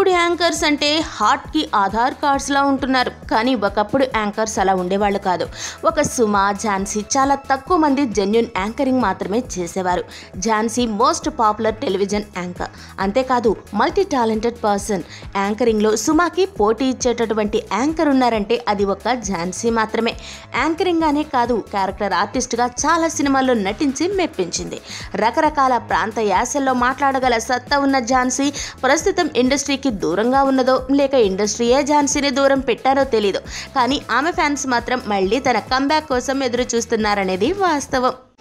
ఇప్పుడు యాంకర్స్ అంటే హార్ట్కి ఆధార్ కార్డ్స్లా ఉంటున్నారు కానీ ఒకప్పుడు యాంకర్స్ అలా ఉండేవాళ్ళు కాదు ఒక సుమ ఝాన్సీ చాలా తక్కువ మంది జెన్యున్ యాంకరింగ్ మాత్రమే చేసేవారు Jhansi most popular television anchor అంతేకాదు మల్టీ టాలెంటెడ్ పర్సన్ యాంకరింగ్లో సుమాకి పోటీ ఇచ్చేటటువంటి యాంకర్ ఉన్నారంటే అది ఒక ఝాన్సీ మాత్రమే యాంకరింగ్ అనే కాదు క్యారెక్టర్ ఆర్టిస్ట్గా చాలా సినిమాల్లో నటించి మెప్పించింది రకరకాల ప్రాంత యాసల్లో మాట్లాడగల సత్తా ఉన్న ఝాన్సీ ప్రస్తుతం ఇండస్ట్రీకి దూరంగా ఉన్నదో లేక ఇండస్ట్రీయే ఝాన్సీని దూరం పెట్టారో తెలీదు కానీ ఆమె ఫ్యాన్స్ మాత్రం మళ్ళీ తన కంబ్యాక్ కోసం ఎదురు చూస్తున్నారనేది వాస్తవం